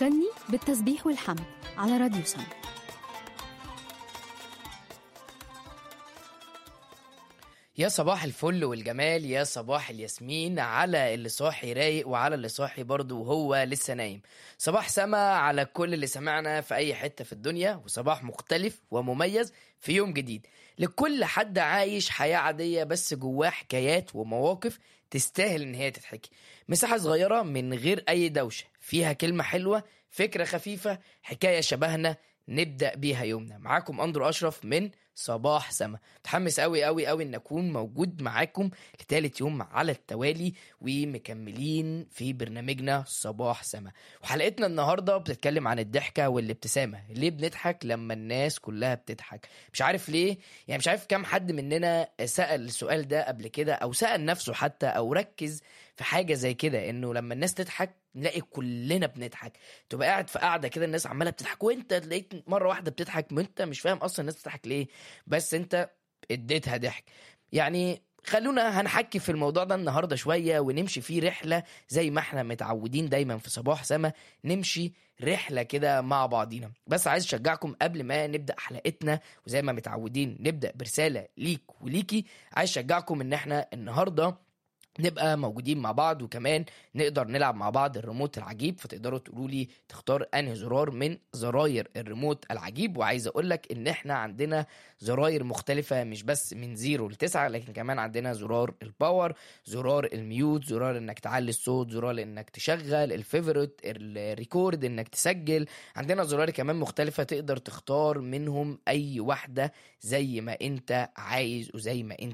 فني بالتسبيح والحمد على راديو سم يا صباح الفل والجمال يا صباح الياسمين على اللي صاحي رايق وعلى اللي صاحي برضه وهو لسه نايم صباح سما على كل اللي سمعنا في أي حتة في الدنيا وصباح مختلف ومميز في يوم جديد لكل حد عايش حياة عادية بس جواه حكايات ومواقف تستاهل إن هي تتحكي مساحة صغيرة من غير أي دوشة فيها كلمة حلوة فكرة خفيفة حكاية شبهنا نبدأ بيها يومنا معاكم أندرو أشرف من صباح سما متحمس قوي قوي قوي ان اكون موجود معاكم لتالت يوم على التوالي ومكملين في برنامجنا صباح سما وحلقتنا النهارده بتتكلم عن الضحكه والابتسامه ليه بنضحك لما الناس كلها بتضحك مش عارف ليه يعني مش عارف كم حد مننا سأل السؤال ده قبل كده او سأل نفسه حتى او ركز في حاجه زي كده انه لما الناس تضحك نلاقي كلنا بنضحك تبقى قاعد في قاعده كده الناس عماله بتضحك وانت تلاقيك مره واحده بتضحك وانت مش فاهم اصلا الناس بتضحك ليه بس انت اديتها ضحك يعني خلونا هنحكي في الموضوع ده النهارده شويه ونمشي فيه رحله زي ما احنا متعودين دايما في صباح سما نمشي رحله كده مع بعضينا بس عايز اشجعكم قبل ما نبدا حلقتنا وزي ما متعودين نبدا برساله ليك وليكي عايز اشجعكم ان احنا النهارده نبقى موجودين مع بعض وكمان نقدر نلعب مع بعض الريموت العجيب فتقدروا تقولوا لي تختار انهي زرار من زراير الريموت العجيب وعايز اقول لك ان احنا عندنا زراير مختلفة مش بس من زيرو لتسعة لكن كمان عندنا زرار الباور زرار الميوت زرار انك تعلي الصوت زرار انك تشغل الفيفوريت الريكورد انك تسجل عندنا زرار كمان مختلفة تقدر تختار منهم اي واحدة زي ما انت عايز وزي ما انت